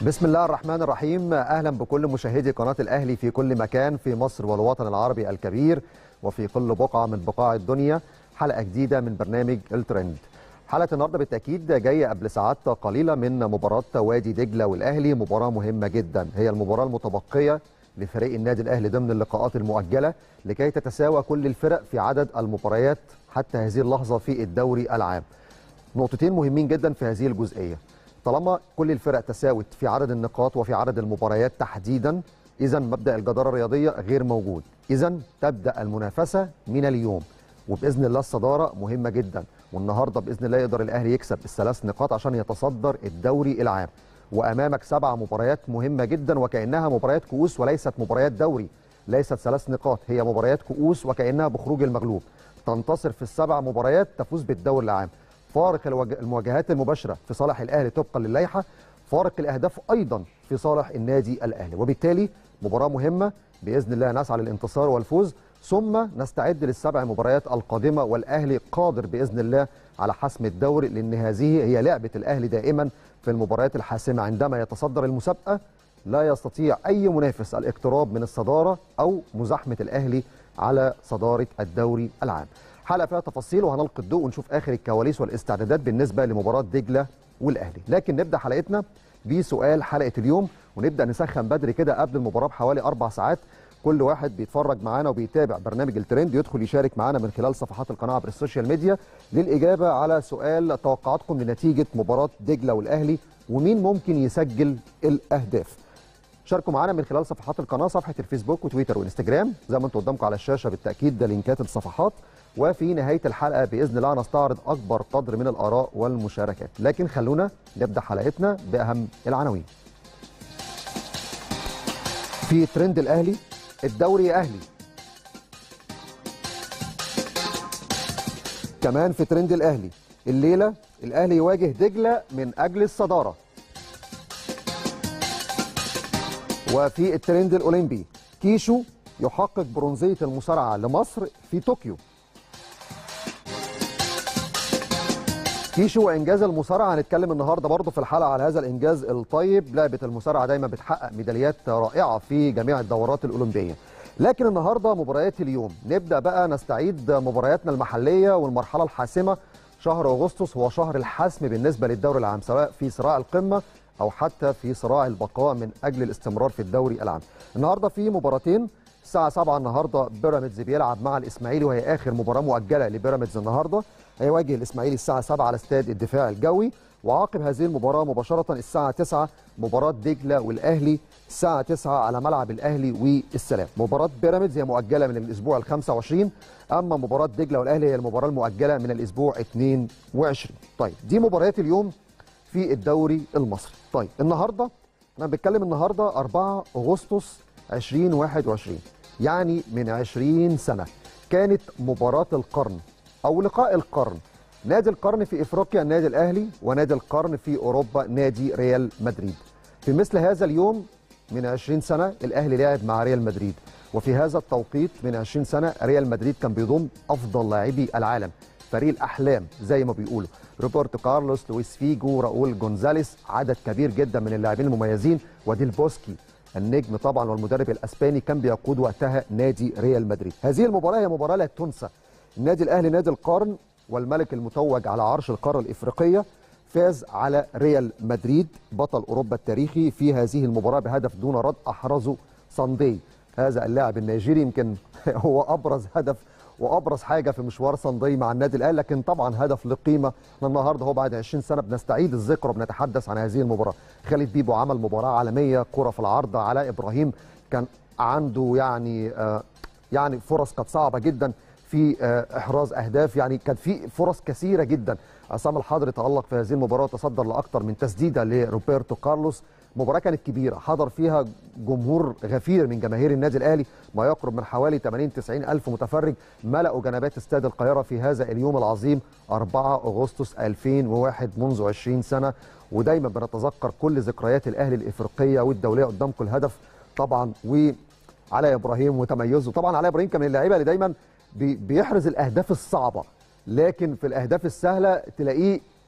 بسم الله الرحمن الرحيم اهلا بكل مشاهدي قناه الاهلي في كل مكان في مصر والوطن العربي الكبير وفي كل بقعه من بقاع الدنيا حلقه جديده من برنامج الترند حلقه النهارده بالتاكيد جايه قبل ساعات قليله من مباراه وادي دجله والاهلي مباراه مهمه جدا هي المباراه المتبقيه لفريق النادي الاهلي ضمن اللقاءات المؤجله لكي تتساوى كل الفرق في عدد المباريات حتى هذه اللحظه في الدوري العام نقطتين مهمين جدا في هذه الجزئيه طالما كل الفرق تساوت في عدد النقاط وفي عدد المباريات تحديدا اذا مبدا الجداره الرياضيه غير موجود اذا تبدا المنافسه من اليوم وباذن الله الصداره مهمه جدا والنهارده باذن الله يقدر الاهلي يكسب الثلاث نقاط عشان يتصدر الدوري العام وامامك سبع مباريات مهمه جدا وكانها مباريات كؤوس وليست مباريات دوري ليست ثلاث نقاط هي مباريات كؤوس وكانها بخروج المغلوب تنتصر في السبع مباريات تفوز بالدوري العام فارق المواجهات المباشره في صالح الاهلي طبقا للائحه فارق الاهداف ايضا في صالح النادي الاهلي وبالتالي مباراه مهمه باذن الله نسعى للانتصار والفوز ثم نستعد للسبع مباريات القادمه والاهلي قادر باذن الله على حسم الدوري لان هذه هي لعبه الاهلي دائما في المباريات الحاسمه عندما يتصدر المسابقه لا يستطيع اي منافس الاقتراب من الصداره او مزاحمه الاهلي على صداره الدوري العام حلقه فيها تفاصيل وهنلقي الضوء ونشوف اخر الكواليس والاستعدادات بالنسبه لمباراه دجله والاهلي لكن نبدا حلقتنا بسؤال حلقه اليوم ونبدا نسخن بدري كده قبل المباراه بحوالي اربع ساعات كل واحد بيتفرج معانا وبيتابع برنامج الترند يدخل يشارك معانا من خلال صفحات القناه عبر السوشيال ميديا للاجابه على سؤال توقعاتكم لنتيجه مباراه دجله والاهلي ومين ممكن يسجل الاهداف شاركوا معانا من خلال صفحات القناه صفحه الفيسبوك وتويتر وانستجرام زي ما انتم قدامكم على الشاشه بالتاكيد ده لينكات الصفحات وفي نهايه الحلقه باذن الله نستعرض اكبر قدر من الاراء والمشاركات لكن خلونا نبدا حلقتنا باهم العناوين في ترند الاهلي الدوري اهلي كمان في ترند الاهلي الليله الاهلي يواجه دجله من اجل الصداره وفي الترند الاولمبي كيشو يحقق برونزيه المصارعه لمصر في طوكيو كيشو وانجاز المصارعه هنتكلم النهارده برضه في الحلقه على هذا الانجاز الطيب لعبه المصارعه دايما بتحقق ميداليات رائعه في جميع الدورات الاولمبيه لكن النهارده مباريات اليوم نبدا بقى نستعيد مبارياتنا المحليه والمرحله الحاسمه شهر اغسطس هو شهر الحسم بالنسبه للدوري العام سواء في صراع القمه او حتى في صراع البقاء من اجل الاستمرار في الدوري العام النهارده في مباراتين الساعه 7 النهارده بيراميدز بيلعب مع الاسماعيلي وهي اخر مباراه مؤجله لبيراميدز النهارده هيواجه الاسماعيلي الساعه 7 على استاد الدفاع الجوي وعقب هذه المباراه مباشره الساعه 9 مباراه دجله والاهلي الساعه 9 على ملعب الاهلي والسلام مباراه بيراميدز هي مؤجله من الاسبوع ال 25 اما مباراه دجله والاهلي هي المباراه المؤجله من الاسبوع 22 طيب دي مباريات اليوم في الدوري المصري طيب النهارده انا بتكلم النهارده 4 اغسطس 2021 يعني من 20 سنه كانت مباراه القرن او لقاء القرن نادي القرن في افريقيا النادي الاهلي ونادي القرن في اوروبا نادي ريال مدريد في مثل هذا اليوم من 20 سنه الاهلي لعب مع ريال مدريد وفي هذا التوقيت من 20 سنه ريال مدريد كان بيضم افضل لاعبي العالم فريق الاحلام زي ما بيقولوا روبرتو كارلوس لويس فيجو راؤول جونزاليس عدد كبير جدا من اللاعبين المميزين وديل بوسكي النجم طبعا والمدرب الاسباني كان بيقود وقتها نادي ريال مدريد هذه المباراه هي مباراه لا تنسى النادي الاهلي نادي القرن والملك المتوج على عرش القاره الافريقيه فاز على ريال مدريد بطل اوروبا التاريخي في هذه المباراه بهدف دون رد احرزه ساندي هذا اللاعب النيجيري يمكن هو ابرز هدف وابرز حاجه في مشوار ساندي مع النادي الاهلي لكن طبعا هدف لقيمه احنا النهارده هو بعد 20 سنه بنستعيد الذكرى وبنتحدث عن هذه المباراه خالد بيبو عمل مباراه عالميه كره في العارضه علاء ابراهيم كان عنده يعني آه يعني فرص كانت صعبه جدا في احراز اهداف يعني كان في فرص كثيره جدا عصام الحضري تالق في هذه المباراه وتصدر لاكثر من تسديده لروبرتو كارلوس مباراه كانت كبيره حضر فيها جمهور غفير من جماهير النادي الاهلي ما يقرب من حوالي 80 90 الف متفرج ملأوا جنبات استاد القاهره في هذا اليوم العظيم 4 اغسطس 2001 منذ 20 سنه ودايما بنتذكر كل ذكريات الاهلي الافريقيه والدوليه قدامكم الهدف طبعا وعلاء ابراهيم وتميزه طبعا علاء ابراهيم كان من اللعيبه اللي دايما بيحرز الاهداف الصعبه لكن في الاهداف السهله تلاقيه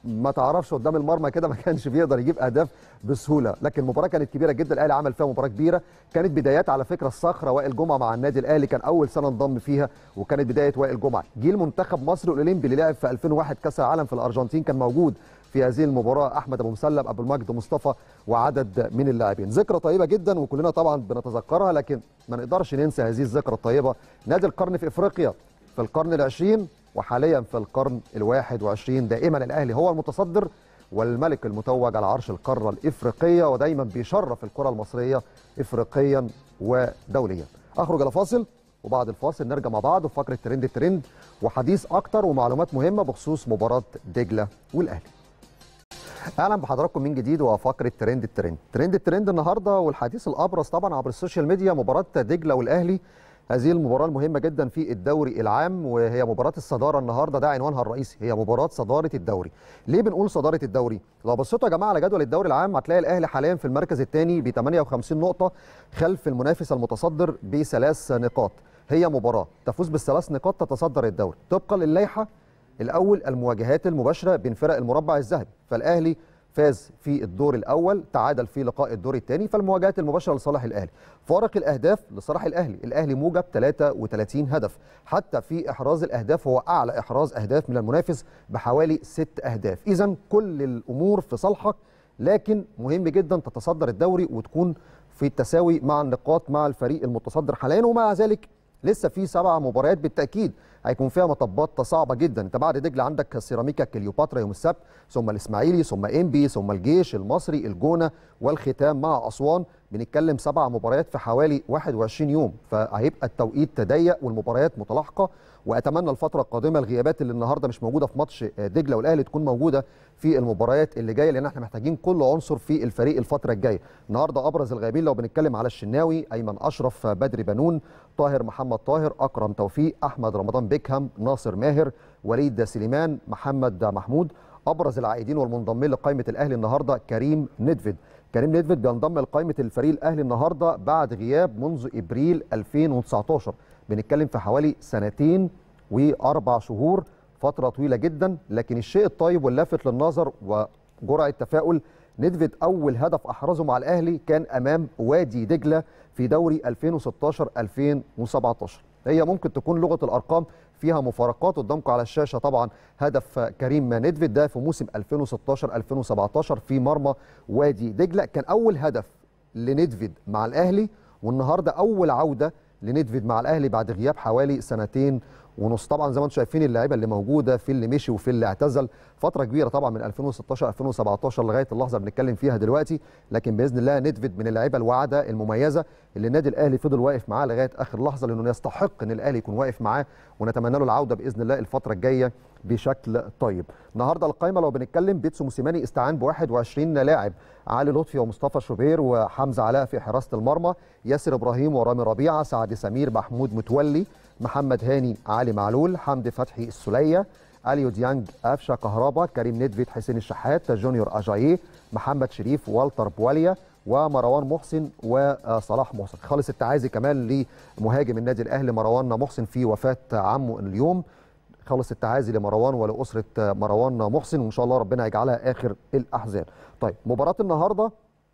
ما تعرفش قدام المرمى كده ما كانش بيقدر يجيب اهداف بسهوله لكن المباراه كانت كبيره جدا الاهلي عمل فيها مباراه كبيره كانت بدايات على فكره الصخره وائل جمعه مع النادي الاهلي كان اول سنه انضم فيها وكانت بدايه وائل جمعه جيل منتخب مصر الاولمبي اللي لعب في 2001 كاس العالم في الارجنتين كان موجود في هذه المباراه احمد ابو مسلم ابو المجد مصطفى وعدد من اللاعبين ذكرى طيبه جدا وكلنا طبعا بنتذكرها لكن ما نقدرش ننسى هذه الذكرى الطيبه نادي القرن في افريقيا في القرن العشرين وحاليا في القرن الواحد وعشرين دائما الاهلي هو المتصدر والملك المتوج على عرش القاره الافريقيه ودايما بيشرف الكره المصريه افريقيا ودوليا اخرج الى فاصل وبعد الفاصل نرجع مع بعض في فقره ترند الترند وحديث اكتر ومعلومات مهمه بخصوص مباراه دجله والاهلي اهلا بحضراتكم من جديد وفقره ترند الترند ترند الترند النهارده والحديث الابرز طبعا عبر السوشيال ميديا مباراه دجله والاهلي هذه المباراه المهمه جدا في الدوري العام وهي مباراه الصداره النهارده ده عنوانها الرئيسي هي مباراه صداره الدوري ليه بنقول صداره الدوري لو بصيتوا يا جماعه على جدول الدوري العام هتلاقي الاهلي حاليا في المركز الثاني ب 58 نقطه خلف المنافس المتصدر بثلاث نقاط هي مباراه تفوز بالثلاث نقاط تتصدر الدوري طبقا للائحه الاول المواجهات المباشره بين فرق المربع الذهبي فالاهلي فاز في الدور الاول تعادل في لقاء الدور الثاني فالمواجهات المباشره لصالح الاهلي فارق الاهداف لصالح الاهلي الاهلي موجب 33 هدف حتى في احراز الاهداف هو اعلى احراز اهداف من المنافس بحوالي 6 اهداف اذا كل الامور في صالحك لكن مهم جدا تتصدر الدوري وتكون في التساوي مع النقاط مع الفريق المتصدر حاليا ومع ذلك لسه في سبع مباريات بالتاكيد هيكون فيها مطبات صعبه جدا انت بعد دجله عندك سيراميكا كليوباترا يوم السبت ثم الاسماعيلي ثم انبي ثم الجيش المصري الجونه والختام مع اسوان بنتكلم سبع مباريات في حوالي 21 يوم فهيبقى التوقيت ضيق والمباريات متلاحقه واتمنى الفتره القادمه الغيابات اللي النهارده مش موجوده في ماتش دجله والاهلي تكون موجوده في المباريات اللي جايه لان احنا محتاجين كل عنصر في الفريق الفتره الجايه النهارده ابرز الغايبين لو بنتكلم على الشناوي ايمن اشرف بدري بنون طاهر محمد طاهر اكرم توفيق احمد رمضان بيكهام ناصر ماهر وليد سليمان محمد محمود ابرز العائدين والمنضمين لقائمه الاهلي النهارده كريم ندفد كريم ندفد بينضم لقائمه الفريق الاهلي النهارده بعد غياب منذ ابريل 2019 بنتكلم في حوالي سنتين واربع شهور فتره طويله جدا لكن الشيء الطيب واللافت للنظر وجرعه تفاؤل ندفد اول هدف احرزه مع الاهلي كان امام وادي دجله في دوري 2016 2017 هي ممكن تكون لغه الارقام فيها مفارقات قدامكم على الشاشه طبعا هدف كريم ندفد ده في موسم 2016 2017 في مرمى وادي دجله كان اول هدف لندفد مع الاهلي والنهارده اول عوده لندفد مع الاهلي بعد غياب حوالي سنتين ونص طبعا زي ما انتم شايفين اللعيبه اللي موجوده في اللي مشي وفي اللي اعتزل فتره كبيره طبعا من 2016 2017 لغايه اللحظه اللي بنتكلم فيها دلوقتي لكن باذن الله ندفد من اللعيبه الواعده المميزه اللي النادي الاهلي فضل واقف معاه لغايه اخر لحظه لانه يستحق ان الاهلي يكون واقف معاه ونتمنى له العوده باذن الله الفتره الجايه بشكل طيب النهارده القائمه لو بنتكلم بيتسو موسيماني استعان ب 21 لاعب علي لطفي ومصطفى شوبير وحمزه علاء في حراسه المرمى ياسر ابراهيم ورامي ربيعه سعد سمير محمود متولي محمد هاني علي معلول حمدي فتحي السليه اليو ديانج قفشه كهربا كريم ندفيد حسين الشحات جونيور اجاييه محمد شريف والتر بواليا ومروان محسن وصلاح محسن خالص التعازي كمان لمهاجم النادي الاهلي مروان محسن في وفاه عمه اليوم خالص التعازي لمروان ولاسره مروان محسن وان شاء الله ربنا يجعلها اخر الاحزان طيب مباراه النهارده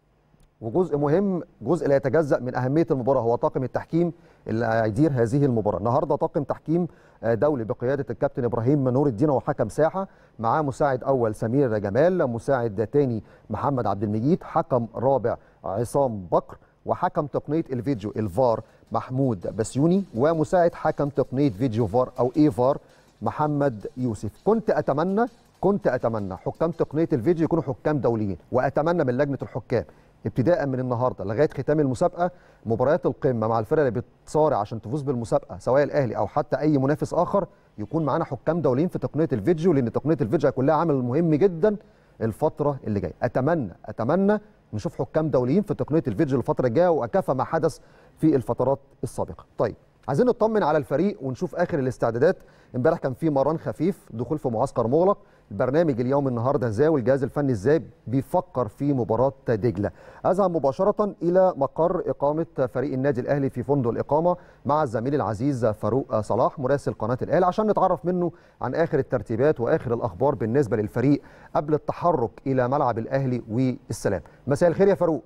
وجزء مهم جزء لا يتجزا من اهميه المباراه هو طاقم التحكيم اللي هيدير هذه المباراه النهارده طاقم تحكيم دولي بقياده الكابتن ابراهيم نور الدين وحكم ساحه معاه مساعد اول سمير جمال مساعد ثاني محمد عبد المجيد حكم رابع عصام بكر وحكم تقنيه الفيديو الفار محمود بسيوني ومساعد حكم تقنيه فيديو فار او اي فار محمد يوسف كنت اتمنى كنت اتمنى حكام تقنيه الفيديو يكونوا حكام دوليين واتمنى من لجنه الحكام ابتداء من النهارده لغايه ختام المسابقه مباريات القمه مع الفرق اللي بتصارع عشان تفوز بالمسابقه سواء الاهلي او حتى اي منافس اخر يكون معانا حكام دوليين في تقنيه الفيديو لان تقنيه الفيديو كلها عامل مهم جدا الفتره اللي جايه اتمنى اتمنى نشوف حكام دوليين في تقنيه الفيديو الفتره الجايه واكافى ما حدث في الفترات السابقه طيب عايزين نطمن على الفريق ونشوف اخر الاستعدادات امبارح كان في مران خفيف دخول في معسكر مغلق البرنامج اليوم النهارده ازاي والجهاز الفني ازاي بيفكر في مباراه دجله اذهب مباشره الى مقر اقامه فريق النادي الاهلي في فندق الاقامه مع الزميل العزيز فاروق صلاح مراسل قناه الاهلي عشان نتعرف منه عن اخر الترتيبات واخر الاخبار بالنسبه للفريق قبل التحرك الى ملعب الاهلي والسلام مساء الخير يا فاروق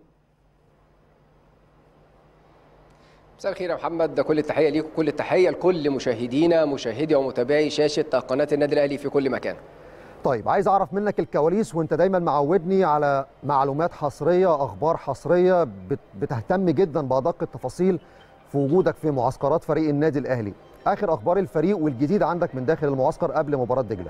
مساء الخير يا محمد ده كل التحيه ليك وكل التحيه لكل مشاهدينا مشاهدي ومتابعي شاشه قناه النادي الاهلي في كل مكان طيب عايز اعرف منك الكواليس وانت دايما معودني على معلومات حصريه اخبار حصريه بتهتم جدا بادق التفاصيل في وجودك في معسكرات فريق النادي الاهلي اخر اخبار الفريق والجديد عندك من داخل المعسكر قبل مباراه دجله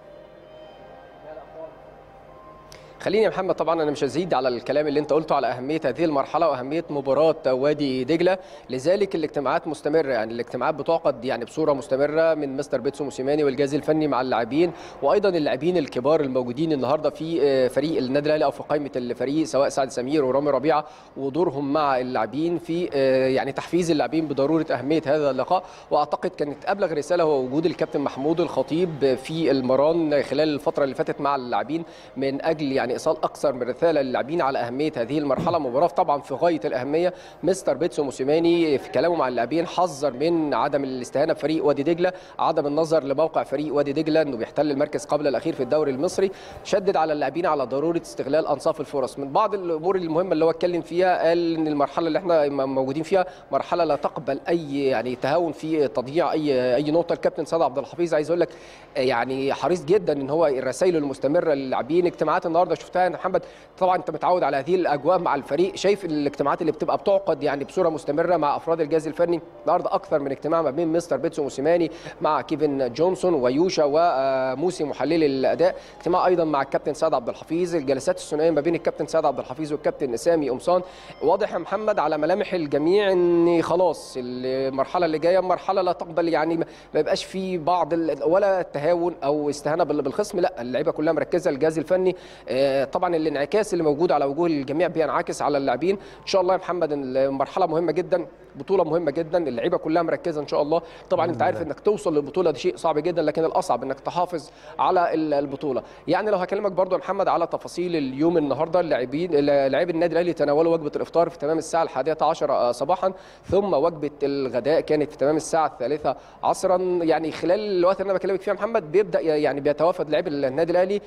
خليني يا محمد طبعا انا مش هزيد على الكلام اللي انت قلته على اهميه هذه المرحله واهميه مباراه وادي دجله لذلك الاجتماعات مستمره يعني الاجتماعات بتعقد يعني بصوره مستمره من مستر بيتسو موسيماني والجهاز الفني مع اللاعبين وايضا اللاعبين الكبار الموجودين النهارده في فريق النادي الاهلي او في قائمه الفريق سواء سعد سمير ورامي ربيعه ودورهم مع اللاعبين في يعني تحفيز اللاعبين بضروره اهميه هذا اللقاء واعتقد كانت ابلغ رساله هو وجود الكابتن محمود الخطيب في المران خلال الفتره اللي فاتت مع اللاعبين من اجل يعني ايصال اكثر من رساله للاعبين على اهميه هذه المرحله مباراه طبعا في غايه الاهميه مستر بيتسو موسيماني في كلامه مع اللاعبين حذر من عدم الاستهانه بفريق وادي دجله عدم النظر لموقع فريق وادي دجله انه بيحتل المركز قبل الاخير في الدوري المصري شدد على اللاعبين على ضروره استغلال انصاف الفرص من بعض الامور المهمه اللي هو اتكلم فيها قال ان المرحله اللي احنا موجودين فيها مرحله لا تقبل اي يعني تهاون في تضييع اي اي نقطه الكابتن سيد عبد الحفيظ عايز اقول لك يعني حريص جدا ان هو الرسائل المستمره للاعبين اجتماعات النهارده شفتها محمد طبعا انت متعود على هذه الاجواء مع الفريق شايف الاجتماعات اللي بتبقى بتعقد يعني بصوره مستمره مع افراد الجهاز الفني النهارده اكثر من اجتماع ما بين مستر بيتسو موسيماني مع كيفن جونسون ويوشا وموسي محلل الاداء اجتماع ايضا مع الكابتن سعد عبد الحفيظ الجلسات الثنائيه ما بين الكابتن سعد عبد الحفيظ والكابتن سامي قمصان واضح يا محمد على ملامح الجميع ان خلاص المرحله اللي جايه مرحله لا تقبل يعني ما يبقاش في بعض ولا تهاون او استهانه بالخصم لا اللعيبه كلها مركزه الجهاز الفني طبعا الانعكاس اللي موجود على وجوه الجميع بينعكس على اللاعبين ان شاء الله يا محمد المرحله مهمه جدا بطوله مهمه جدا اللعيبه كلها مركزه ان شاء الله طبعا انت عارف انك توصل للبطوله دي شيء صعب جدا لكن الاصعب انك تحافظ على البطوله يعني لو هكلمك برضو يا محمد على تفاصيل اليوم النهارده اللاعبين لاعبي النادي الاهلي تناولوا وجبه الافطار في تمام الساعه الحادية عشر صباحا ثم وجبه الغداء كانت في تمام الساعه الثالثة عصرا يعني خلال الوقت اللي انا بكلمك فيه يا محمد بيبدا يعني بيتوافد لاعبي النادي الاهلي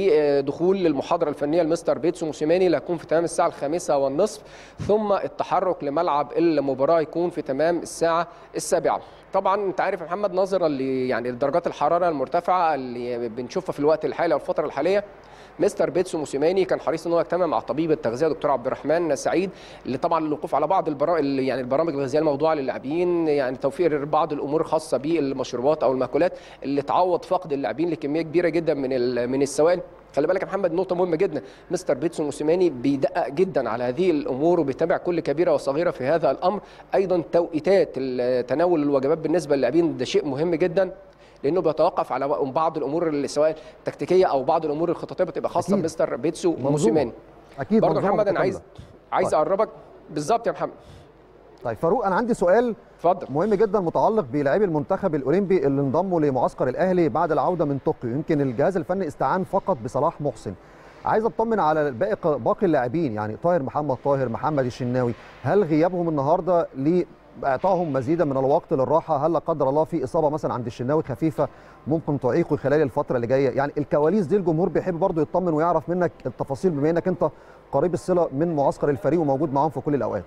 لدخول المحاضره الفنيه لمستر بيتسو موسيماني اللي هيكون في تمام الساعه الخامسة والنصف ثم التحرك لملعب المباراه يكون في تمام الساعه السابعة طبعا انت عارف يا محمد نظرا ل يعني درجات الحراره المرتفعه اللي بنشوفها في الوقت الحالي او الفتره الحاليه مستر بيتسو موسيماني كان حريص ان هو يجتمع مع طبيب التغذيه دكتور عبد الرحمن سعيد اللي طبعا الوقوف على بعض البرامج يعني البرامج الغذائيه الموضوعه للاعبين يعني توفير بعض الامور الخاصه بالمشروبات او المأكولات اللي تعوض فقد اللاعبين لكميه كبيره جدا من من السوائل خلي بالك يا محمد نقطه مهمه جدا مستر بيتسو موسيماني بيدقق جدا على هذه الامور وبيتابع كل كبيره وصغيره في هذا الامر ايضا توقيتات تناول الوجبات بالنسبه للاعبين ده شيء مهم جدا لانه بيتوقف على بعض الامور سواء التكتيكيه او بعض الامور الخططيه بتبقى خاصه بمستر بيتسو موسيماني اكيد برضه محمد انا عايز عايز اقربك بالظبط يا محمد طيب فاروق انا عندي سؤال اتفضل مهم جدا متعلق بلاعبي المنتخب الاولمبي اللي انضموا لمعسكر الاهلي بعد العوده من طوكيو يمكن الجهاز الفني استعان فقط بصلاح محسن عايز اطمن على باقي باقي اللاعبين يعني طاهر محمد طاهر محمد الشناوي هل غيابهم النهارده لاعطائهم مزيدا من الوقت للراحه هل لا قدر الله في اصابه مثلا عند الشناوي خفيفه ممكن تعيقه خلال الفتره اللي جايه يعني الكواليس دي الجمهور بيحب برضه يطمن ويعرف منك التفاصيل بما انك انت قريب الصله من معسكر الفريق وموجود معاهم في كل الاوقات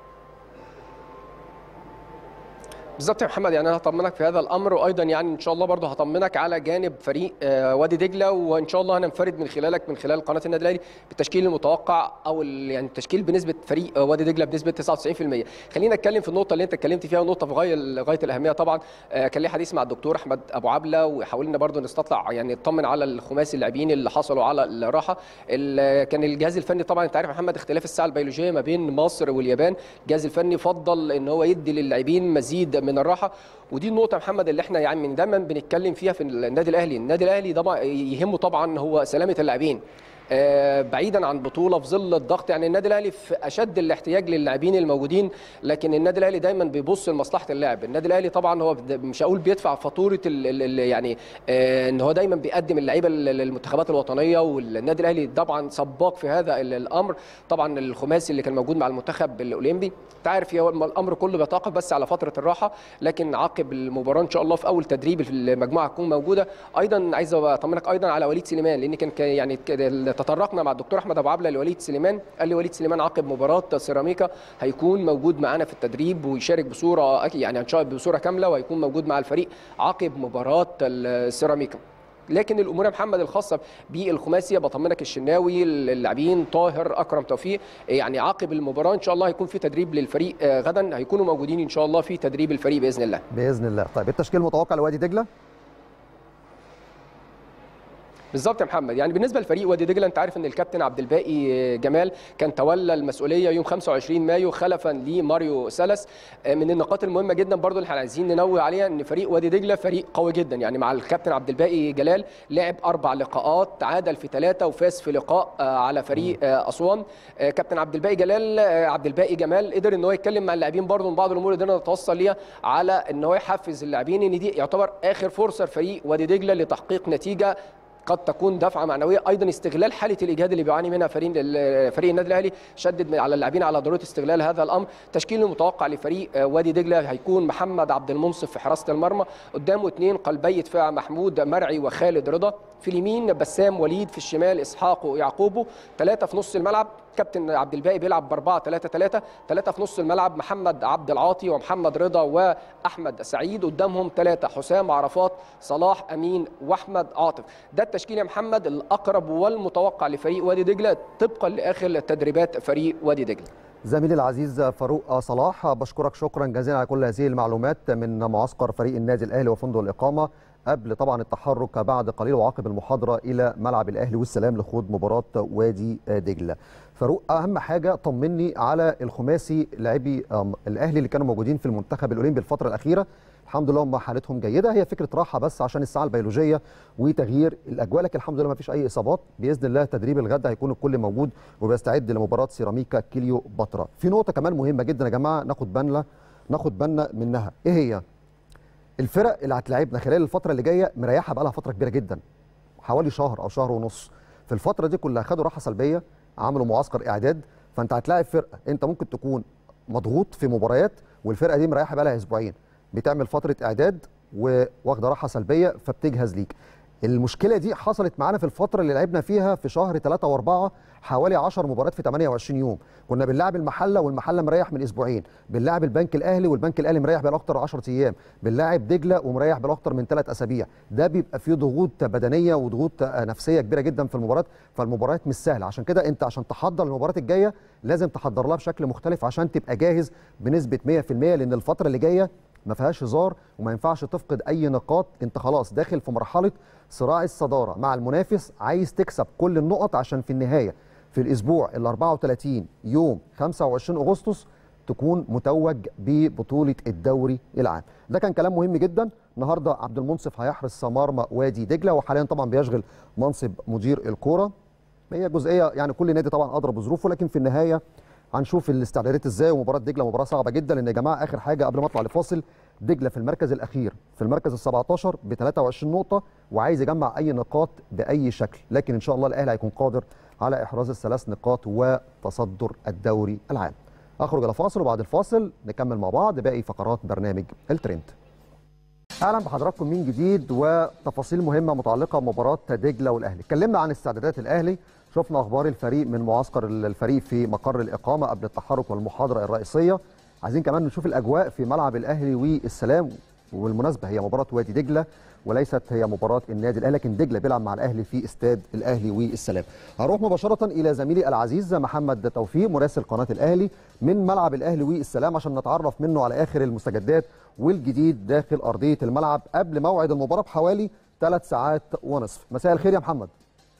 بالظبط يا محمد يعني انا هطمنك في هذا الامر وايضا يعني ان شاء الله برضه هطمنك على جانب فريق وادي دجله وان شاء الله هننفرد من خلالك من خلال قناه النادي الاهلي بالتشكيل المتوقع او يعني التشكيل بنسبه فريق وادي دجله بنسبه 99% خلينا نتكلم في النقطه اللي انت اتكلمت فيها ونقطه في غايه غايه الاهميه طبعا كان لي حديث مع الدكتور احمد ابو عبله وحاولنا برضه نستطلع يعني نطمن على الخماسي اللاعبين اللي حصلوا على الراحه كان الجهاز الفني طبعا انت عارف محمد اختلاف الساعه البيولوجيه ما بين مصر واليابان الجهاز الفني فضل ان هو يدي للاعبين مزيد من الراحه ودي النقطه يا محمد اللي احنا يعني من دايما بنتكلم فيها في النادي الاهلي النادي الاهلي طبعا يهمه طبعا هو سلامه اللاعبين آه، بعيدا عن بطوله في ظل الضغط يعني النادي الاهلي في اشد الاحتياج للاعبين الموجودين لكن النادي الاهلي دايما بيبص لمصلحه اللاعب النادي الاهلي طبعا هو بد- مش هقول بيدفع فاتوره ال- ال- ال- يعني آه، ان هو دايما بيقدم اللعيبه لل- للمنتخبات الوطنيه والنادي الاهلي طبعا سباق في هذا ال- الامر طبعا الخماسي اللي كان موجود مع المنتخب الاولمبي انت عارف هو الامر كله بيتوقف بس على فتره الراحه لكن عقب المباراه ان شاء الله في اول تدريب في المجموعه تكون موجوده ايضا عايز اطمنك ايضا على وليد سليمان لان كان كان يعني ك- تطرقنا مع الدكتور احمد ابو عبله لوليد سليمان قال لي وليد سليمان عقب مباراه سيراميكا هيكون موجود معانا في التدريب ويشارك بصوره أكيد يعني ان شاء الله بصوره كامله وهيكون موجود مع الفريق عقب مباراه السيراميكا لكن الامور يا محمد الخاصه بالخماسيه بطمنك الشناوي اللاعبين طاهر اكرم توفيق يعني عقب المباراه ان شاء الله هيكون في تدريب للفريق آه، غدا هيكونوا موجودين ان شاء الله في تدريب الفريق باذن الله باذن الله طيب التشكيل المتوقع لوادي دجله بالظبط يا محمد يعني بالنسبه لفريق وادي دجله انت عارف ان الكابتن عبد الباقي جمال كان تولى المسؤوليه يوم 25 مايو خلفا لماريو سلس من النقاط المهمه جدا برضو اللي احنا عايزين ننوه عليها ان فريق وادي دجله فريق قوي جدا يعني مع الكابتن عبد الباقي جلال لعب اربع لقاءات تعادل في ثلاثه وفاز في لقاء آه، على فريق آه، اسوان آه، كابتن عبد الباقي جلال آه، عبد الباقي جمال قدر ان هو يتكلم مع اللاعبين برضو من بعض الامور اللي قدرنا نتوصل ليها على ان هو يحفز اللاعبين ان دي يعتبر اخر فرصه لفريق وادي دجله لتحقيق نتيجه قد تكون دفعه معنويه ايضا استغلال حاله الاجهاد اللي بيعاني منها فريق فريق النادي الاهلي شدد على اللاعبين على ضروره استغلال هذا الامر تشكيل المتوقع لفريق آه، وادي دجله هيكون محمد عبد المنصف في حراسه المرمى قدامه اثنين قلبي دفاع محمود مرعي وخالد رضا في اليمين بسام وليد في الشمال اسحاق ويعقوبه ثلاثه في نص الملعب كابتن عبد الباقي بيلعب ب 4 3 3 ثلاثه في نص الملعب محمد عبد العاطي ومحمد رضا واحمد سعيد قدامهم ثلاثه حسام عرفات صلاح امين واحمد عاطف ده التشكيل يا محمد الاقرب والمتوقع لفريق وادي دجله طبقا لاخر تدريبات فريق وادي دجله زميلي العزيز فاروق صلاح بشكرك شكرا جزيلا على كل هذه المعلومات من معسكر فريق النادي الاهلي وفندق الاقامه قبل طبعا التحرك بعد قليل وعقب المحاضره الى ملعب الاهلي والسلام لخوض مباراه وادي دجله. فاروق اهم حاجه طمني على الخماسي لاعبي أم، الاهلي اللي كانوا موجودين في المنتخب الاولمبي الفتره الاخيره الحمد لله هم حالتهم جيده هي فكره راحه بس عشان الساعه البيولوجيه وتغيير الاجواء لكن الحمد لله ما فيش اي اصابات باذن الله تدريب الغد هيكون الكل موجود وبيستعد لمباراه سيراميكا كيليو باترا في نقطه كمان مهمه جدا يا جماعه ناخد بالنا ناخد بالنا منها ايه هي الفرق اللي هتلاعبنا خلال الفتره اللي جايه مريحه بقى لها فتره كبيره جدا حوالي شهر او شهر ونص في الفتره دي كلها خدوا راحه سلبيه عملوا معسكر اعداد فانت هتلاعب فرقه انت ممكن تكون مضغوط في مباريات والفرقه دي مريحه بقى لها اسبوعين بتعمل فتره اعداد وواخده راحه سلبيه فبتجهز ليك المشكله دي حصلت معانا في الفتره اللي لعبنا فيها في شهر 3 و4 حوالي 10 مباريات في 28 يوم كنا بنلعب المحله والمحله مريح من اسبوعين بنلعب البنك الاهلي والبنك الاهلي مريح بقى اكتر 10 ايام بنلعب دجله ومريح بقى اكتر من 3 اسابيع ده بيبقى فيه ضغوط بدنيه وضغوط آه، نفسيه كبيره جدا في المباراه فالمباريات مش سهله عشان كده انت عشان تحضر المباراه الجايه لازم تحضر لها بشكل مختلف عشان تبقى جاهز بنسبه 100% لان الفتره اللي جايه ما فيهاش هزار وما ينفعش تفقد اي نقاط انت خلاص داخل في مرحله صراع الصداره مع المنافس عايز تكسب كل النقط عشان في النهايه في الاسبوع ال 34 يوم 25 اغسطس تكون متوج ببطوله الدوري العام ده كان كلام مهم جدا النهارده عبد المنصف هيحرس مرمى وادي دجله وحاليا طبعا بيشغل منصب مدير الكوره هي جزئيه يعني كل نادي طبعا ادرى بظروفه لكن في النهايه هنشوف الاستعدادات ازاي ومباراه دجله مباراه صعبه جدا لان يا جماعه اخر حاجه قبل ما اطلع لفاصل دجله في المركز الاخير في المركز ال 17 ب 23 نقطه وعايز يجمع اي نقاط باي شكل لكن ان شاء الله الاهلي هيكون قادر على احراز الثلاث نقاط وتصدر الدوري العام اخرج الى فاصل وبعد الفاصل نكمل مع بعض باقي فقرات برنامج الترند اهلا بحضراتكم من جديد وتفاصيل مهمه متعلقه بمباراه دجله والاهلي اتكلمنا عن استعدادات الاهلي شفنا اخبار الفريق من معسكر الفريق في مقر الاقامه قبل التحرك والمحاضره الرئيسيه عايزين كمان نشوف الاجواء في ملعب الاهلي والسلام وبالمناسبه هي مباراه وادي دجله وليست هي مباراه النادي الاهلي لكن دجله بيلعب مع الاهلي في استاد الاهلي والسلام هروح مباشره الى زميلي العزيز محمد توفيق مراسل قناه الاهلي من ملعب الاهلي والسلام عشان نتعرف منه على اخر المستجدات والجديد داخل ارضيه الملعب قبل موعد المباراه بحوالي ثلاث ساعات ونصف مساء الخير يا محمد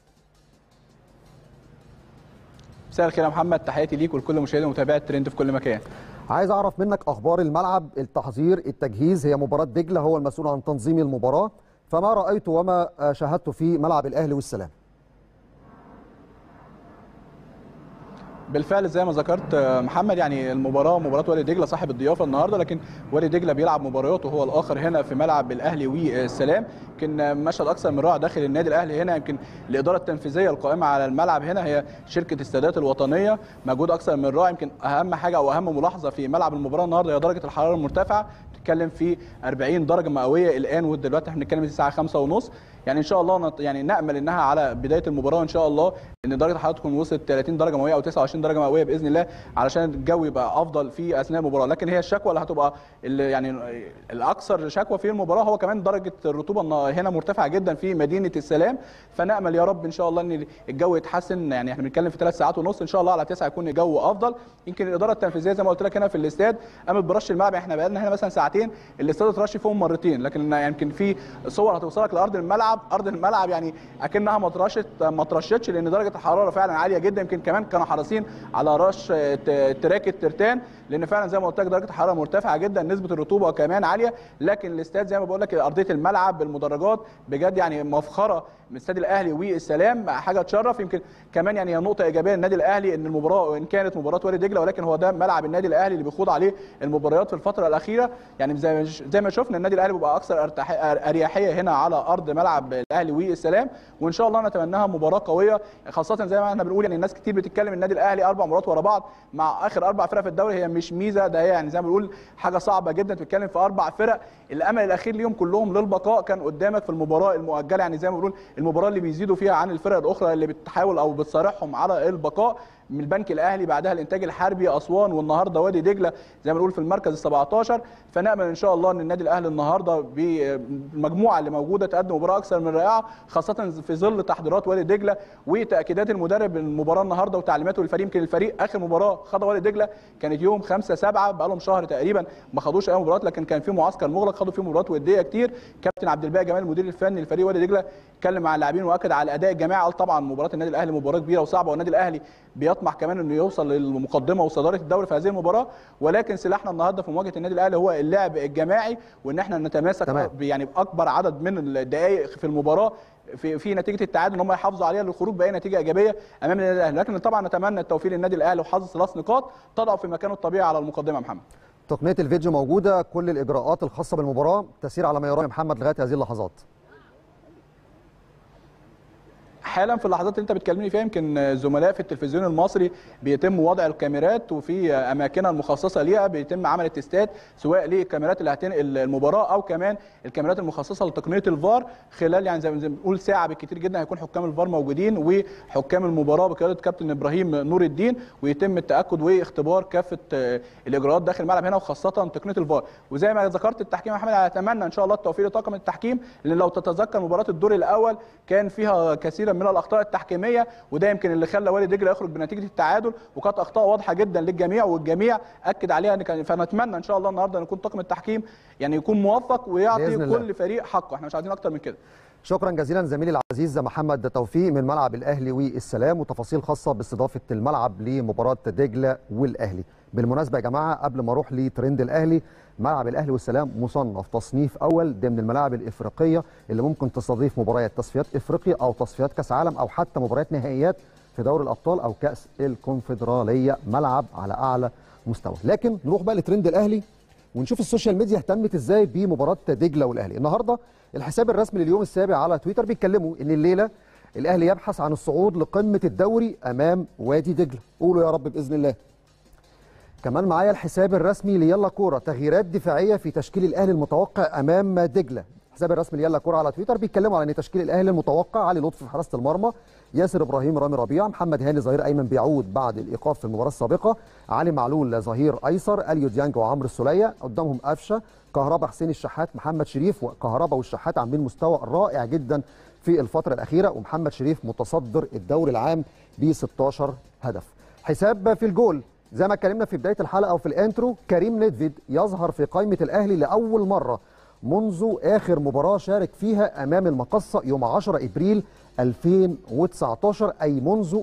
مساء الخير يا محمد تحياتي ليك ولكل مشاهدي ومتابعي الترند في كل مكان عايز اعرف منك اخبار الملعب التحضير التجهيز هي مباراه دجله هو المسؤول عن تنظيم المباراه فما رايت وما شاهدت في ملعب الاهلي والسلام بالفعل زي ما ذكرت آه، محمد يعني المباراه مباراه وادي دجله صاحب الضيافه النهارده لكن وادي دجله بيلعب مبارياته هو الاخر هنا في ملعب الاهلي والسلام يمكن آه، مشهد اكثر من رائع داخل النادي الاهلي هنا يمكن الاداره التنفيذيه القائمه على الملعب هنا هي شركه السادات الوطنيه مجهود اكثر من رائع يمكن اهم حاجه او اهم ملاحظه في ملعب المباراه النهارده هي درجه الحراره المرتفعه بتتكلم في 40 درجه مئويه الان ودلوقتي احنا بنتكلم في الساعه 5 ونص يعني ان شاء الله نت... يعني نامل انها على بدايه المباراه ان شاء الله ان درجه الحراره تكون وصلت 30 درجه مئويه او 29 درجه مئويه باذن الله علشان الجو يبقى افضل في اثناء المباراه لكن هي الشكوى اللي هتبقى اللي يعني الاكثر شكوى في المباراه هو كمان درجه الرطوبه النا- هنا مرتفعه جدا في مدينه السلام فنامل يا رب ان شاء الله ان الجو يتحسن يعني احنا بنتكلم في ثلاث ساعات ونص ان شاء الله على 9 يكون الجو افضل يمكن الاداره التنفيذيه زي ما قلت لك هنا في الاستاد قامت برش الملعب احنا بقى لنا هنا مثلا ساعتين الاستاد اترش فيهم مرتين لكن يمكن في صور هتوصلك لارض الملعب ارض الملعب يعني اكنها ما اترشت ما اترشتش لان درجه الحراره فعلا عاليه جدا يمكن كمان كانوا حريصين على رش ت- تراك الترتان لان فعلا زي ما قلت لك درجه الحراره مرتفعه جدا نسبه الرطوبه كمان عاليه لكن الاستاد زي ما بقول لك ارضيه الملعب بالمدرجات بجد يعني مفخره من استاد الاهلي والسلام حاجه تشرف يمكن كمان يعني هي نقطه ايجابيه للنادي الاهلي ان المباراه وان كانت مباراه وادي دجله ولكن هو ده ملعب النادي الاهلي اللي بيخوض عليه المباريات في الفتره الاخيره يعني زي ما زي ما شفنا النادي الاهلي بيبقى اكثر ارتاح- اريحيه هنا على ارض ملعب الاهلي والسلام وان شاء الله نتمناها مباراه قويه خاصه زي ما احنا بنقول يعني الناس كتير بتتكلم النادي الاهلي اربع مباريات ورا بعض مع اخر اربع فرق في الدوري هي مش ميزه ده هي يعني زي ما بنقول حاجه صعبه جدا بتتكلم في اربع فرق الامل الاخير ليهم كلهم للبقاء كان قدامك في المباراه المؤجله يعني زي ما بنقول المباراه اللي بيزيدوا فيها عن الفرق الاخرى اللي بتحاول او بتصارحهم على البقاء من البنك الاهلي بعدها الانتاج الحربي اسوان والنهارده وادي دجله زي ما بنقول في المركز ال 17 فنامل ان شاء الله ان النادي الاهلي النهارده بالمجموعه اللي موجوده تقدم مباراه اكثر من رائعه خاصه في ظل تحضيرات وادي دجله وتاكيدات المدرب المباراه النهارده وتعليماته للفريق يمكن الفريق اخر مباراه خاضها وادي دجله كانت يوم 5 7 بقى لهم شهر تقريبا ما خدوش اي مباريات لكن كان في معسكر مغلق خدوا فيه مباريات وديه كتير كابتن عبد الباقي جمال المدير الفني لفريق وادي دجله اتكلم مع اللاعبين واكد على اداء الجماعه قال طبعا مباراه النادي الاهلي مباراه كبيره وصعبه والنادي الاهلي بيطمح كمان انه يوصل للمقدمه وصداره الدوري في هذه المباراه ولكن سلاحنا النهارده في مواجهه النادي الاهلي هو اللعب الجماعي وان احنا نتماسك تمام. يعني باكبر عدد من الدقائق في المباراه في في نتيجه التعادل ان هم يحافظوا عليها للخروج باي نتيجه ايجابيه امام النادي الاهلي لكن طبعا نتمنى التوفيق للنادي الاهلي وحظ ثلاث نقاط تضع في مكانه الطبيعي على المقدمه يا محمد تقنيه الفيديو موجوده كل الاجراءات الخاصه بالمباراه تسير على ما يرام يا محمد لغايه هذه اللحظات حالا في اللحظات اللي انت بتكلمني فيها يمكن زملاء في التلفزيون المصري بيتم وضع الكاميرات وفي اماكنها المخصصه ليها بيتم عمل التستات سواء للكاميرات اللي هتنقل المباراه او كمان الكاميرات المخصصه لتقنيه الفار خلال يعني زي ما بنقول ساعه بالكثير جدا هيكون حكام الفار موجودين وحكام المباراه بقياده كابتن ابراهيم نور الدين ويتم التاكد واختبار كافه آه، الاجراءات داخل الملعب هنا وخاصه تقنيه الفار وزي ما ذكرت التحكيم يا محمد اتمنى ان شاء الله التوفيق لطاقم التحكيم لان لو تتذكر مباراه الدور الاول كان فيها كثيرا من الاخطاء التحكيميه وده يمكن اللي خلى وادي دجله يخرج بنتيجه التعادل وكانت اخطاء واضحه جدا للجميع والجميع اكد عليها ان كان فنتمنى ان شاء الله النهارده ان يكون طاقم التحكيم يعني يكون موفق ويعطي بإذن الله. كل فريق حقه احنا مش عايزين اكتر من كده شكرا جزيلا زميلي العزيز محمد توفيق من ملعب الاهلي والسلام وتفاصيل خاصه باستضافه الملعب لمباراه دجله والاهلي بالمناسبه يا جماعه قبل ما اروح لترند الاهلي ملعب الاهلي والسلام مصنف تصنيف اول ضمن الملاعب الافريقيه اللي ممكن تستضيف مباريات تصفيات افريقيا او تصفيات كاس عالم او حتى مباريات نهائيات في دوري الابطال او كاس الكونفدراليه ملعب على اعلى مستوى لكن نروح بقى لترند الاهلي ونشوف السوشيال ميديا اهتمت ازاي بمباراه دجله والاهلي النهارده الحساب الرسمي لليوم السابع على تويتر بيتكلموا ان الليله الاهلي يبحث عن الصعود لقمه الدوري امام وادي دجله قولوا يا رب باذن الله كمان معايا الحساب الرسمي ليلا كوره تغييرات دفاعيه في تشكيل الاهلي المتوقع امام دجله الحساب الرسمي ليلا كوره على تويتر بيتكلموا على ان تشكيل الاهلي المتوقع علي لطفي في حراسه المرمى ياسر ابراهيم رامي ربيعه محمد هاني ظهير ايمن بيعود بعد الايقاف في المباراه السابقه علي معلول ظهير ايسر اليو ديانج وعمرو السوليه قدامهم قفشه كهربا حسين الشحات محمد شريف وكهربا والشحات عاملين مستوى رائع جدا في الفتره الاخيره ومحمد شريف متصدر الدوري العام ب 16 هدف حساب في الجول زي ما اتكلمنا في بدايه الحلقه وفي الانترو كريم ندفيد يظهر في قائمه الاهلي لاول مره منذ اخر مباراه شارك فيها امام المقصه يوم 10 ابريل 2019 اي منذ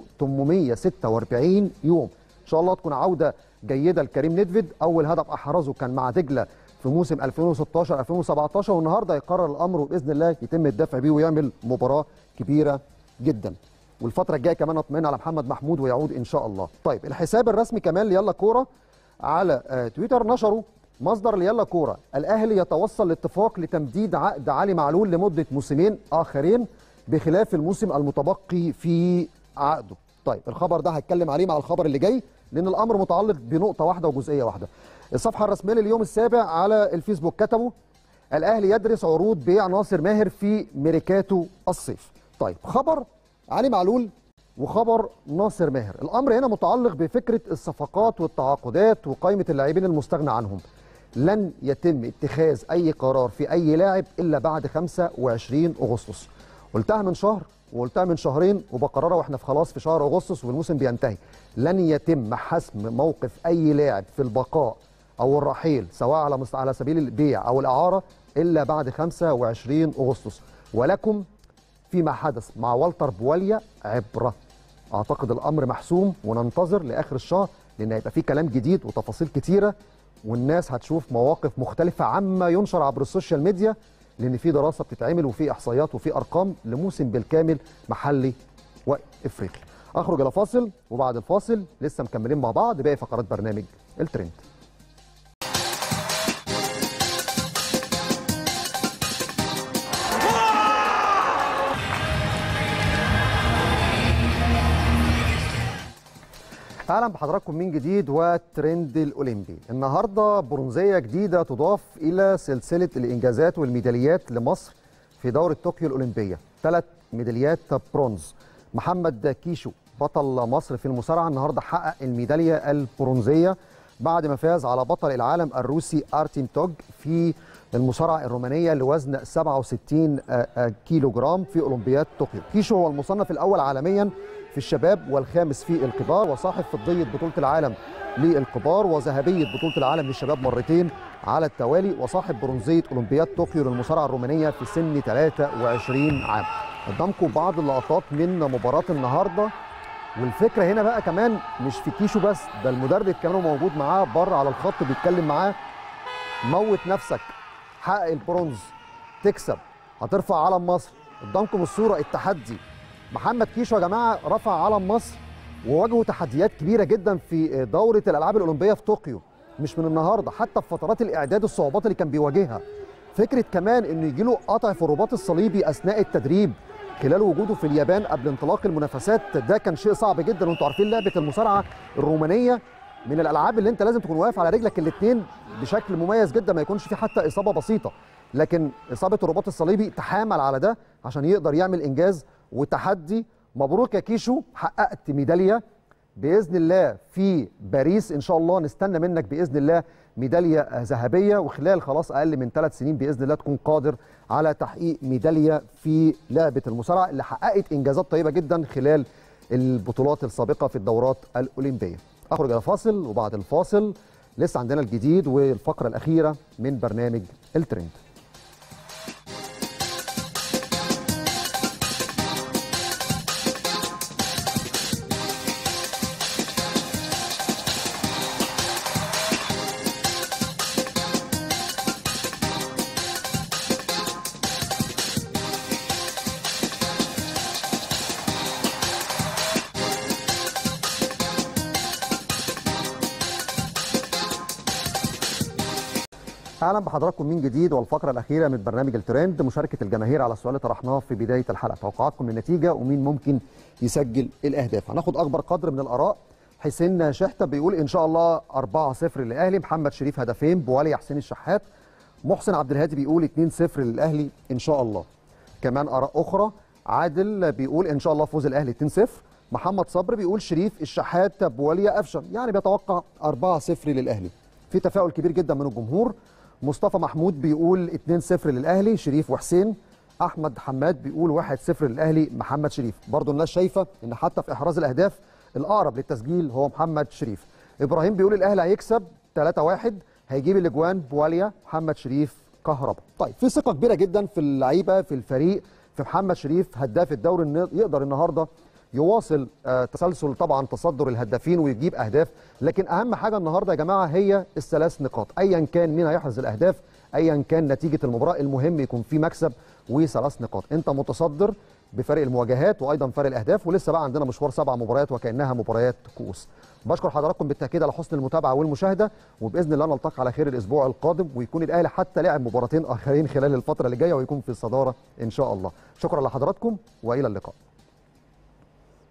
846 يوم ان شاء الله تكون عوده جيده لكريم ندفيد اول هدف احرزه كان مع دجله في موسم 2016 2017 والنهارده يقرر الامر وباذن الله يتم الدفع بيه ويعمل مباراه كبيره جدا والفتره الجايه كمان اطمئن على محمد محمود ويعود ان شاء الله طيب الحساب الرسمي كمان ليلا كوره على آه، تويتر نشروا مصدر ليلا كوره الاهلي يتوصل لاتفاق لتمديد عقد علي معلول لمده موسمين اخرين بخلاف الموسم المتبقي في عقده طيب الخبر ده هتكلم عليه مع الخبر اللي جاي لان الامر متعلق بنقطه واحده وجزئيه واحده الصفحه الرسميه لليوم السابع على الفيسبوك كتبوا الاهلي يدرس عروض بيع ناصر ماهر في ميركاتو الصيف طيب خبر علي معلول وخبر ناصر ماهر الامر هنا متعلق بفكره الصفقات والتعاقدات وقائمه اللاعبين المستغنى عنهم لن يتم اتخاذ اي قرار في اي لاعب الا بعد 25 اغسطس قلتها من شهر وقلتها من شهرين وبقررها واحنا في خلاص في شهر اغسطس والموسم بينتهي لن يتم حسم موقف اي لاعب في البقاء او الرحيل سواء على مست- على سبيل البيع او الاعاره الا بعد 25 اغسطس ولكم فيما حدث مع والتر بواليا عبره اعتقد الامر محسوم وننتظر لاخر الشهر لان هيبقى فيه كلام جديد وتفاصيل كتيره والناس هتشوف مواقف مختلفه عما ينشر عبر السوشيال ميديا لان في دراسه بتتعمل وفي احصائيات وفي ارقام لموسم بالكامل محلي وافريقي اخرج الى فاصل وبعد الفاصل لسه مكملين مع بعض باقي فقرات برنامج الترند اهلا بحضراتكم من جديد وترند الاولمبي النهارده برونزيه جديده تضاف الى سلسله الانجازات والميداليات لمصر في دوره طوكيو الاولمبيه ثلاث ميداليات برونز محمد كيشو بطل مصر في المصارعه النهارده حقق الميداليه البرونزيه بعد ما فاز على بطل العالم الروسي ارتيم توج في المصارعه الرومانيه لوزن 67 آه، آه، كيلو جرام في اولمبياد طوكيو كيشو هو المصنف الاول عالميا في الشباب والخامس في الكبار وصاحب فضيه بطوله العالم للكبار وذهبيه بطوله العالم للشباب مرتين على التوالي وصاحب برونزيه اولمبياد طوكيو للمصارعه الرومانيه في سن 23 عام قدامكم بعض اللقطات من مباراه النهارده والفكره هنا بقى كمان مش في كيشو بس ده المدرب كمان موجود معاه بره على الخط بيتكلم معاه موت نفسك حقق البرونز تكسب هترفع علم مصر قدامكم الصوره التحدي محمد كيشو يا جماعه رفع علم مصر وواجهوا تحديات كبيره جدا في دوره الالعاب الاولمبيه في طوكيو مش من النهارده حتى في فترات الاعداد الصعوبات اللي كان بيواجهها فكره كمان انه يجي له قطع في الرباط الصليبي اثناء التدريب خلال وجوده في اليابان قبل انطلاق المنافسات ده كان شيء صعب جدا وانتوا عارفين لعبه المصارعه الرومانيه من الالعاب اللي انت لازم تكون واقف على رجلك الاثنين بشكل مميز جدا ما يكونش في حتى اصابه بسيطه لكن اصابه الرباط الصليبي تحامل على ده عشان يقدر يعمل انجاز وتحدي مبروك يا كيشو حققت ميداليه باذن الله في باريس ان شاء الله نستنى منك باذن الله ميداليه آه، ذهبيه وخلال خلاص اقل من ثلاث سنين باذن الله تكون قادر على تحقيق ميداليه في لعبه المصارعه اللي حققت انجازات طيبه جدا خلال البطولات السابقه في الدورات الاولمبيه. اخرج الى فاصل وبعد الفاصل لسه عندنا الجديد والفقره الاخيره من برنامج الترند. اهلا بحضراتكم من جديد والفقره الاخيره من برنامج الترند مشاركه الجماهير على السؤال اللي طرحناه في بدايه الحلقه توقعاتكم للنتيجه ومين ممكن يسجل الاهداف هناخد اكبر قدر من الاراء حسين شحته بيقول ان شاء الله 4-0 للاهلي محمد شريف هدفين بوالي حسين الشحات محسن عبد الهادي بيقول 2-0 للاهلي ان شاء الله كمان اراء اخرى عادل بيقول ان شاء الله فوز الاهلي 2-0 محمد صبري بيقول شريف الشحات بواليا افشل يعني بيتوقع 4-0 للاهلي في تفاؤل كبير جدا من الجمهور مصطفى محمود بيقول 2-0 للاهلي شريف وحسين احمد حماد بيقول 1-0 للاهلي محمد شريف برضو الناس شايفه ان حتى في احراز الاهداف الاقرب للتسجيل هو محمد شريف ابراهيم بيقول الاهلي هيكسب 3-1 هيجيب الاجوان بواليا محمد شريف كهربا طيب في ثقه كبيره جدا في اللعيبه في الفريق في محمد شريف هداف الدوري إنه يقدر النهارده يواصل آه، تسلسل طبعا تصدر الهدافين ويجيب اهداف لكن اهم حاجه النهارده يا جماعه هي الثلاث نقاط ايا كان مين هيحرز الاهداف ايا كان نتيجه المباراه المهم يكون في مكسب وثلاث نقاط انت متصدر بفرق المواجهات وايضا فرق الاهداف ولسه بقى عندنا مشوار سبع مباريات وكانها مباريات كؤوس بشكر حضراتكم بالتاكيد على حسن المتابعه والمشاهده وباذن الله نلتقي على خير الاسبوع القادم ويكون الاهلي حتى لاعب مباراتين اخرين خلال الفتره اللي جايه ويكون في الصداره ان شاء الله شكرا لحضراتكم والى اللقاء